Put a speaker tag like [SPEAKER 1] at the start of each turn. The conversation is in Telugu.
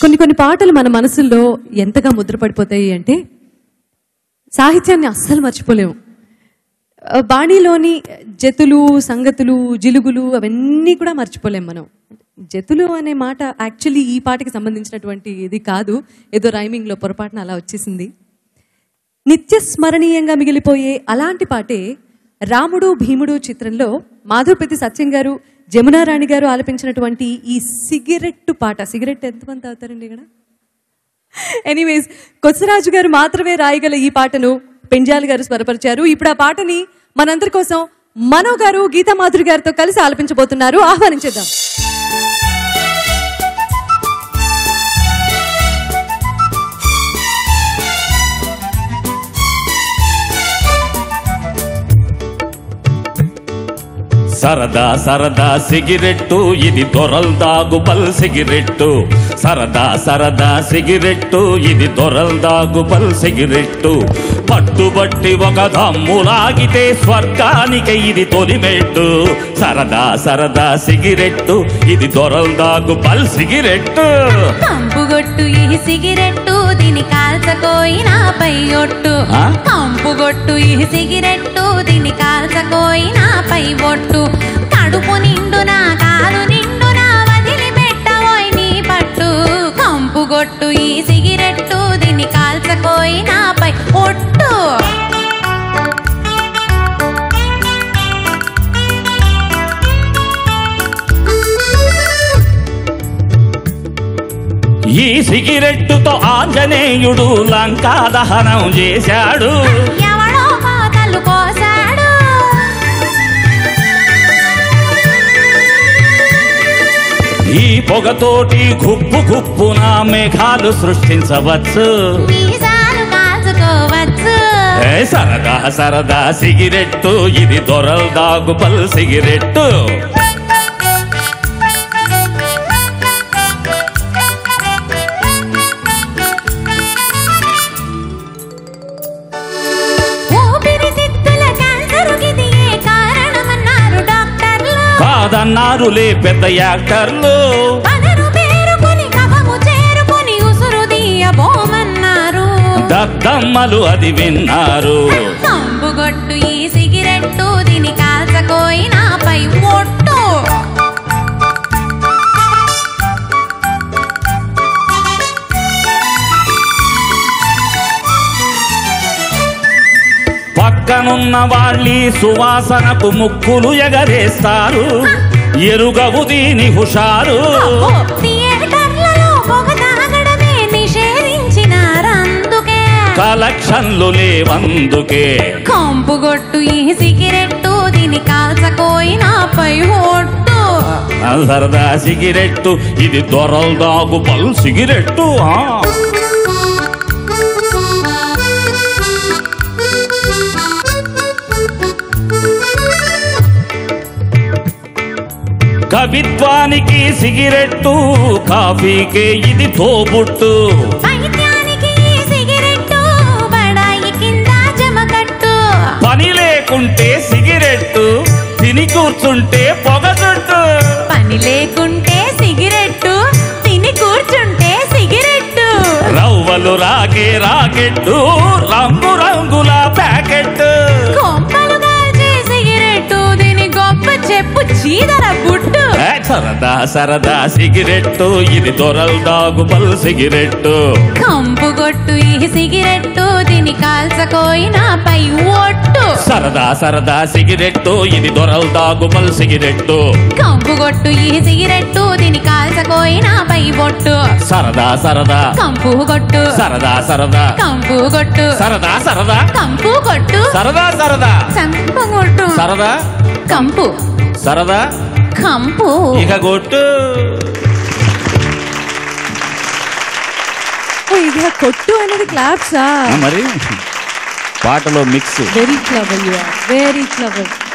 [SPEAKER 1] కొన్ని కొన్ని పాటలు మన మనసుల్లో ఎంతగా ముద్రపడిపోతాయి అంటే సాహిత్యాన్ని అస్సలు మర్చిపోలేము ఆ, బాణీలోని జతులు సంగతులు జిలుగులు అవన్నీ కూడా మర్చిపోలేం మనం జతులు అనే మాట యాక్చువల్లీ ఈ పాటకి సంబంధించినటువంటి ఇది కాదు ఏదో రైమింగ్లో పొరపాటున అలా వచ్చేసింది నిత్య స్మరణీయంగా మిగిలిపోయే అలాంటి పాటే రాముడు భీముడు చిత్రంలో మాధుర్పతి సత్యం గారు జమునారాణి గారు ఆలపించినటువంటి ఈ సిగరెట్టు పాట సిగరెట్ ఎంతమంది తాగుతారండి ఇక్కడ ఎనీవేస్ కొసరాజు గారు మాత్రమే రాయగల ఈ పాటను పెంజాల్ గారు స్వరపరిచారు ఇప్పుడు ఆ పాటని మనందరి కోసం మనో గారు గీతా మాధురి గారితో కలిసి ఆలపించబోతున్నారు ఆహ్వానించేద్దాం
[SPEAKER 2] సరదా సరదా సిగిరెట్టు ఇది దొరల్ దాగు బల్ సిగిరెట్టు సరదా సరదా సిగిరెట్టు ఇది దొరల్ దాగు బల్ సిగిరెట్టు పట్టుబట్టి ఒక దమ్ములాగితే స్వర్గానికి ఇది తొలిమెట్టు సరదా సరదా సిగిరెట్టు ఇది దొరల్ దాగు బల్ సిగిరెట్టు
[SPEAKER 3] కంపుగొట్టు ఈ సిగరెట్టు దీని కాల్చకోయి నాపై ఒట్టు
[SPEAKER 2] ఆ?
[SPEAKER 3] కంపుగొట్టు ఈ సిగరెట్టు దీని కాల్చకోయి నాపై ఒట్టు కడుపు నిండు నా కాలు నిండు నా వదిలిపెట్టవోయ్ నీ పట్టు కంపుగొట్టు ఈ సిగరెట్టు దీని కాల్చకోయి నాపై ఒట్టు
[SPEAKER 2] ఈ సిగిరెట్టుతో ఆంజనేయుడు లంకా దహనం చేశాడు
[SPEAKER 3] ఎవడో కోతలు కోసాడు
[SPEAKER 2] ఈ పొగతోటి గుప్పు గుప్పున మేఘాలు సృష్టించవచ్చు
[SPEAKER 3] మీసాలు కాల్చుకోవచ్చు
[SPEAKER 2] ఏ సరదా సరదా సిగిరెట్టు ఇది దొరల్ దాగు పల్ సిగిరెట్టు
[SPEAKER 3] ఊపిరితిత్తుల క్యాన్సరుకిది ఏ కారణమన్నారు డాక్టర్లు
[SPEAKER 2] కాదన్నారులే పెద్ద యాక్టర్లు
[SPEAKER 3] పదను పేరుకొని కఫము చేరుకొని ఉసురు తీయబోమన్నారు
[SPEAKER 2] దద్దమ్మలు అది విన్నారు
[SPEAKER 3] కంపుగొట్టు ఈ సిగరెట్టు దీని కాల్చకోయి నాపై ఒట్టు
[SPEAKER 2] పక్కనున్న వాళ్ళి సువాసనకు ముక్కులు ఎగరేస్తారు ఎరుగవు దీని హుషారు
[SPEAKER 3] అబ్బో, థియేటర్లలో పొగ తాగడమే నిషేధించినారందుకే
[SPEAKER 2] కలెక్షన్లు లేవందుకే
[SPEAKER 3] కంపుగొట్టు ఈ సిగరెట్టు దీని కాల్చకోయి నాపై ఒట్టు
[SPEAKER 2] ఆ సరదా సిగిరెట్టు ఇది దొరల్ దాగు పల్ సిగిరెట్టు ఆ. కవిత్వానికి సిగిరెట్టు కాఫీకే ఇది తోబుట్టు
[SPEAKER 3] వైద్యానికి ఈ సిగరెట్టు బడాయి కింద జమకట్టు
[SPEAKER 2] పని లేకుంటే సిగిరెట్టు తిని కూర్చుంటే పొగ చుట్టు
[SPEAKER 3] పని లేకుంటే సిగరెట్టు తిని కూర్చుంటే సిగరెట్టు
[SPEAKER 2] రవ్వలు రాగే రాకెట్టు రంగు రంగుల ప్యాకెట్
[SPEAKER 3] కొంపలు కాల్చే సిగరెట్టు దీని గొప్ప చెప్పు చీదర బుట్టు
[SPEAKER 2] ఏ సరదా సరదా సిగిరెట్టు ఇది దొరల్ దాగు పల్ సిగిరెట్టు
[SPEAKER 3] కంపుగొట్టు ఈ సిగరెట్టు దీని కాల్చకోయి నాపై ఒట్టు
[SPEAKER 2] సరదా సరదా సిగిరెట్టు ఇది దొరల్ దాగు పల్ సిగిరెట్టు
[SPEAKER 3] కంపుగొట్టు ఈ సిగరెట్టు దీని కాల్చకోయి నాపై ఒట్టు
[SPEAKER 2] సరదా సరదా
[SPEAKER 3] కంపు కొట్టు
[SPEAKER 2] సరదా సరదా
[SPEAKER 3] కంపు కొట్టు
[SPEAKER 2] సరదా సరదా
[SPEAKER 3] కంపు కొట్టు
[SPEAKER 2] సరదా సరదా
[SPEAKER 3] చంపు కొట్టు
[SPEAKER 2] సరదా
[SPEAKER 3] కంపు
[SPEAKER 2] సరదా
[SPEAKER 3] కంపు
[SPEAKER 2] ఇక కొట్టు
[SPEAKER 1] ఓ, ఇది ఆ కొట్టు అనేది క్లాప్సా
[SPEAKER 2] మరి పాటలో mix
[SPEAKER 1] very clever you are very clever